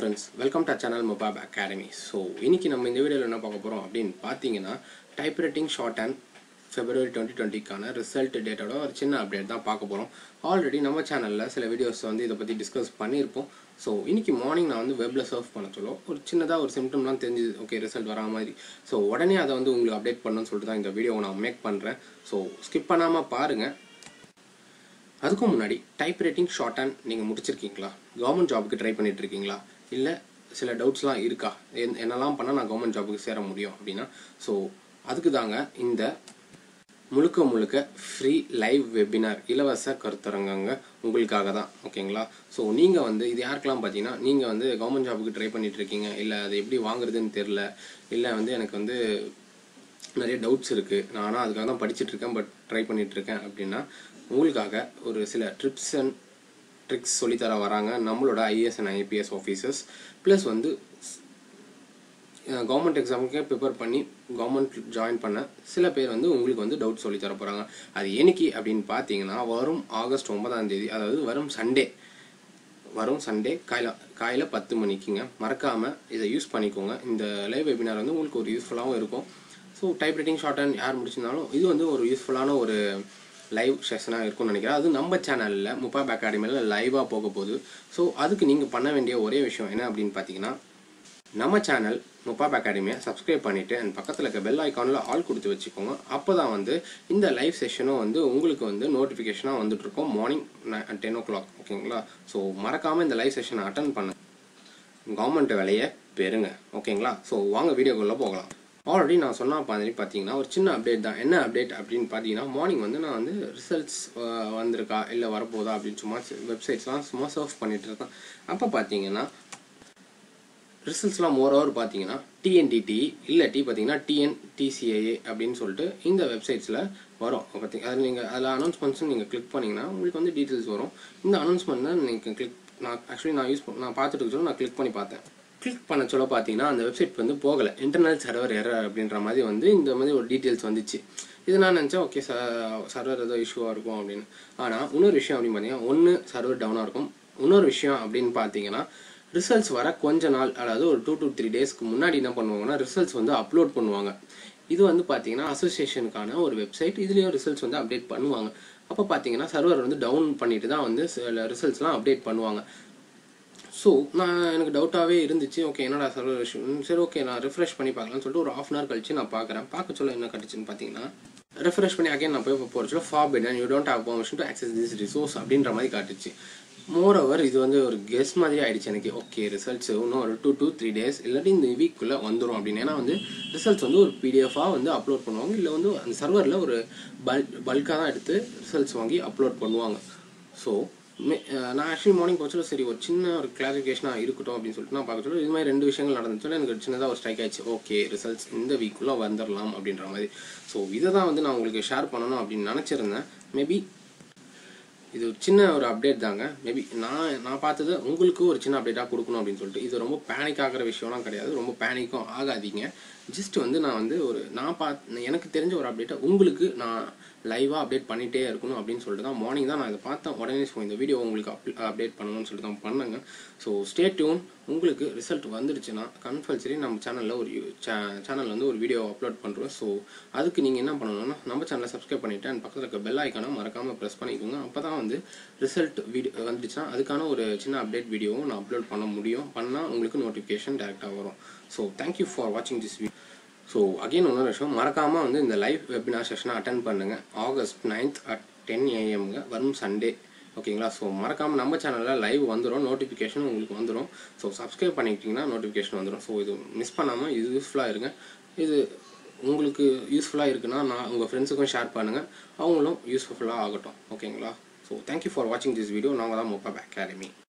friends welcome to channel மொபாப் academy so இன்னைக்கு நம்ம இந்த வீடியோவில் என்ன பார்க்க போகிறோம் அப்படின்னு பார்த்தீங்கன்னா type writing shorthand February twenty டுவெண்ட்டிக்கான ரிசல்ட் டேட்டோட ஒரு சின்ன அப்டேட் தான் பார்க்க போகிறோம் ஆல்ரெடி நம்ம சேனலில் சில வீடியோஸ் வந்து இதை பற்றி டிஸ்கஸ் பண்ணியிருப்போம் ஸோ இன்னைக்கு மார்னிங் நான் வந்து வெப்பில் சர்ஃப் பண்ண சொல்லும் ஒரு சின்னதாக ஒரு சிம்டம்லாம் தெரிஞ்சுது ஓகே ரிசல்ட் வரா மாதிரி ஸோ உடனே அதை வந்து உங்களுக்கு அப்டேட் பண்ணணும்னு சொல்லிட்டு தான் இந்த வீடியோவை நான் மேக் பண்ணுறேன் ஸோ ஸ்கிப் பண்ணாமல் பாருங்கள் அதுக்கும் முன்னாடி டைப் ரைட்டிங் ஷார்ட் ஹேண்ட் நீங்கள் முடிச்சிருக்கீங்களா கவர்மெண்ட் ஜாபுக்கு ட்ரை பண்ணிட்டு இருக்கீங்களா இல்லை சில டவுட்ஸ்லாம் இருக்கா என்- என்னெல்லாம் பண்ணால் நான் கவர்மெண்ட் ஜாபுக்கு சேர முடியும் அப்படின்னா ஸோ அதுக்கு தாங்க இந்த முழுக்க முழுக்க ஃப்ரீ லைவ் வெபினார் இலவச கருத்தரங்கங்க உங்களுக்காக தான் ஓகேங்களா ஸோ நீங்கள் வந்து இது யாருக்கெல்லாம் பார்த்தீங்கன்னா நீங்கள் வந்து கவர்மெண்ட் ஜாபுக்கு ட்ரை பண்ணிட்டு இருக்கீங்க இல்லை அது எப்படி வாங்குறதுன்னு தெரில இல்லை வந்து எனக்கு வந்து நிறைய டவுட்ஸ் இருக்குது நான் ஆனால் அதுக்காக தான் படிச்சுட்டு இருக்கேன் பட் ட்ரை பண்ணிட்டு இருக்கேன் அப்படின்னா உங்களுக்காக ஒரு சில ட்ரிப்ஸ் அண்ட் ட்ரிக்ஸ் சொல்லித்தர வராங்க நம்மளோட IAS and IPS officers plus வந்து கவர்மெண்ட் எக்ஸாமுக்கே ப்ரிப்பேர் பண்ணி கவர்மெண்ட் ஜாயின் பண்ண சில பேர் வந்து உங்களுக்கு வந்து டவுட் சொல்லி தர போகிறாங்க அது என்னைக்கு அப்படின்னு பார்த்தீங்கன்னா வரும் ஆகஸ்ட் ஒன்பதாம் தேதி அதாவது வரும் சண்டே வரும் சண்டே காலைல காலைல பத்து மணிக்குங்க மறக்காமல் இதை யூஸ் பண்ணிக்கோங்க இந்த லைவ் வெபினார் வந்து உங்களுக்கு ஒரு யூஸ்ஃபுல்லாகவும் இருக்கும் so type writing shorthand யார் முடிச்சிருந்தாலும் இது வந்து ஒரு யூஸ்ஃபுல்லான ஒரு லைவ் செஷனாக இருக்கும்னு நினைக்கிறேன் அது நம்ம சேனலில் முப்பாப் அகாடமியில் லைவாக போக போகுது ஸோ அதுக்கு நீங்கள் பண்ண வேண்டிய ஒரே விஷயம் என்ன அப்படின்னு பார்த்தீங்கன்னா நம்ம சேனல் முப்பாப் அகாடமியை சப்ஸ்கிரைப் பண்ணிவிட்டு அண்ட் பக்கத்தில் இருக்க பெல் ஐக்கானில் ஆல் கொடுத்து வச்சுக்கோங்க அப்போ தான் வந்து இந்த லைவ் செஷனும் வந்து உங்களுக்கு வந்து நோட்டிஃபிகேஷனாக வந்துட்டு இருக்கும் மார்னிங் டென் ஓ கிளாக் ஓகேங்களா ஸோ மறக்காமல் இந்த லைவ் செஷனை அட்டன் பண்ணு கவர்மெண்ட் வேலையை பெறுங்க ஓகேங்களா ஸோ வாங்க வீடியோக்குள்ளே போகலாம் ஆல்ரெடி நான் சொன்ன மாதிரி பார்த்தீங்கன்னா ஒரு சின்ன அப்டேட் தான் என்ன அப்டேட் அப்படின்னு பார்த்தீங்கன்னா மார்னிங் வந்து நான் வந்து ரிசல்ட்ஸ் வந்திருக்கா இல்லை வரப்போதா அப்படின்னு சும்மா வெப்சைட்ஸ்லாம் சும்மா சர்ஃப் பண்ணிட்டு இருக்கேன் அப்போ பார்த்தீங்கன்னா ரிசல்ட்ஸ்லாம் மோர் ஓவர் பார்த்தீங்கன்னா டிஎன்டிடி இல்லாட்டி பார்த்தீங்கன்னா டிஎன்டிசிஏஏ அப்படின்னு சொல்லிட்டு இந்த வெப்சைட்ஸில் வரும் பார்த்தீங்க அதில் நீங்கள் அதில் அனௌன்ஸ்மெண்ட்ஸ் நீங்கள் கிளிக் பண்ணிங்கன்னா உங்களுக்கு வந்து டீட்டெயில்ஸ் வரும் இந்த அனௌன்ஸ்மெண்ட் தான் நீங்கள் கிளிக் நான் ஆக்சுவலி நான் யூஸ் நான் பார்த்துட்டு இருக்க சொல்ல நான் கிளிக் பண்ணி பார்த்தேன் கிளிக் பண்ண சொல்ல பார்த்தீங்கன்னா அந்த வெப்சைட் வந்து போகலை இன்டர்னல் சர்வர் எரர் அப்படின்ற மாதிரி வந்து இந்த மாதிரி ஒரு டீட்டெயில்ஸ் வந்துச்சு இது நான் நினச்சேன் ஓகே சர்வர் ஏதோ இஷ்யூவாக இருக்கும் அப்படின்னு ஆனால் இன்னொரு விஷயம் அப்படின்னு பார்த்தீங்கன்னா ஒன்று சர்வர் டவுனாக இருக்கும் இன்னொரு விஷயம் அப்படின்னு பார்த்தீங்கன்னா ரிசல்ட்ஸ் வர கொஞ்ச நாள் அதாவது ஒரு டூ டு த்ரீ டேஸ்க்கு முன்னாடி என்ன பண்ணுவாங்கன்னா ரிசல்ட்ஸ் வந்து அப்லோட் பண்ணுவாங்க இது வந்து பார்த்தீங்கன்னா அசோசியேஷனுக்கான ஒரு வெப்சைட் இதுலேயும் ரிசல்ட்ஸ் வந்து அப்டேட் பண்ணுவாங்க அப்போ பார்த்தீங்கன்னா சர்வர் வந்து டவுன் பண்ணிட்டு தான் வந்து சில ரிசல்ட்ஸ்லாம் அப்டேட் பண்ணுவாங்க ஸோ நான் எனக்கு டவுட்டாகவே இருந்துச்சு ஓகே என்னடா சர்வர் இஷ்யூ சரி ஓகே நான் ரிஃப்ரெஷ் பண்ணி பார்க்கலாம்னு சொல்லிட்டு ஒரு ஆஃப் அன் ஹவர் கழிச்சு நான் பார்க்குறேன் பார்க்க சொல்ல என்ன கட்டுச்சுன்னு பார்த்தீங்கன்னா ரெஃப்ரெஷ் பண்ணி அகைன் நான் போய் போகிற சொல்ல forbidden you don't have permission to access this resource அப்படின்ற மாதிரி காட்டுச்சு மோர் ஓவர் இது வந்து ஒரு கெஸ் மாதிரி ஆயிடுச்சு எனக்கு ஓகே ரிசல்ட்ஸ் இன்னும் ஒரு டூ டூ த்ரீ டேஸ் இல்லாட்டி இந்த வீக்குள்ளே வந்துடும் அப்படின்னு ஏன்னா வந்து ரிசல்ட்ஸ் வந்து ஒரு பிடிஎஃபாக வந்து அப்லோட் பண்ணுவாங்க இல்லை வந்து அந்த சர்வரில் ஒரு பல் பல்காக தான் எடுத்து ரிசல்ட்ஸ் வாங்கி அப்லோட் பண்ணுவாங்க ஸோ நான் ஆக்சுவலி மார்னிங் போச்சுல சரி ஒரு சின்ன ஒரு கிளாரிஃபிகேஷனாக இருக்கட்டும் அப்படின்னு சொல்லிட்டு நான் பார்க்க சொல்ல இது மாதிரி ரெண்டு விஷயங்கள் நடந்துச்சு எனக்கு ஒரு சின்னதாக ஒரு ஸ்ட்ரைக் ஆயிடுச்சு ஓகே ரிசல்ட்ஸ் இந்த வீக்குள்ளே வந்துடலாம் அப்படின்ற மாதிரி ஸோ இதை தான் வந்து நான் உங்களுக்கு ஷேர் பண்ணணும் அப்படின்னு நினச்சிருந்தேன் மேபி இது ஒரு சின்ன ஒரு அப்டேட் தாங்க மேபி நான் நான் பார்த்தது உங்களுக்கு ஒரு சின்ன அப்டேட்டாக கொடுக்கணும் அப்படின்னு சொல்லிட்டு இது ரொம்ப பேனிக் ஆகிற விஷயம்லாம் கிடையாது ரொம்ப பேனிக்கும் ஆகாதீங்க ஜஸ்ட் வந்து நான் வந்து ஒரு நான் பார்த்து எனக்கு தெரிஞ்ச ஒரு அப்டேட்டை உங்களுக்கு நான் லைவாக அப்டேட் பண்ணிகிட்டே இருக்கணும் அப்படின்னு சொல்லிட்டு தான் மார்னிங் தான் நான் இதை பார்த்தேன் உடனே ஸோ இந்த வீடியோ உங்களுக்கு அப் அப்டேட் பண்ணணும்னு சொல்லிட்டு தான் பண்ணேங்க ஸோ ஸ்டே டியூன் உங்களுக்கு ரிசல்ட் வந்துடுச்சுன்னா கம்பல்சரி நம்ம சேனலில் ஒரு சேனலில் வந்து ஒரு வீடியோ அப்லோட் பண்ணுறோம் ஸோ அதுக்கு நீங்கள் என்ன பண்ணணும்னா நம்ம சேனலை சப்ஸ்கிரைப் பண்ணிவிட்டு அண்ட் பக்கத்தில் இருக்க பெல் ஐக்கானை மறக்காமல் ப்ரெஸ் பண்ணிக்கோங்க அப்போ தான் வந்து ரிசல்ட் வீடியோ வந்துடுச்சுன்னா அதுக்கான ஒரு சின்ன அப்டேட் வீடியோவும் நான் அப்லோட் பண்ண முடியும் பண்ணால் உங்களுக்கு நோட்டிஃபிகேஷன் டேரெக்டாக வரும் ஸோ தேங்க்யூ ஃபார் வாட்சிங் திஸ் வீடியோ ஸோ அகைன் இன்னொரு விஷயம் மறக்காமல் வந்து இந்த லைவ் வெபினார் செஷனை அட்டன் பண்ணுங்க ஆகஸ்ட் நைன்த் அட் டென் ஏஎம்ங்க வரும் சண்டே ஓகேங்களா ஸோ மறக்காமல் நம்ம சேனலில் லைவ் வந்துடும் நோட்டிஃபிகேஷன் உங்களுக்கு வந்துடும் ஸோ சப்ஸ்கிரைப் பண்ணிக்கிட்டிங்கன்னா நோட்டிஃபிகேஷன் வந்துடும் ஸோ இது மிஸ் பண்ணாமல் இது யூஸ்ஃபுல்லாக இருங்க இது உங்களுக்கு யூஸ்ஃபுல்லாக இருக்குன்னா நான் உங்கள் ஃப்ரெண்ட்ஸுக்கும் ஷேர் பண்ணுங்கள் அவங்களும் யூஸ்ஃபுல்லாக ஆகட்டும் ஓகேங்களா ஸோ தேங்க்யூ ஃபார் வாட்சிங் திஸ் வீடியோ நாங்கள் தான் மொப்பா அகாடமி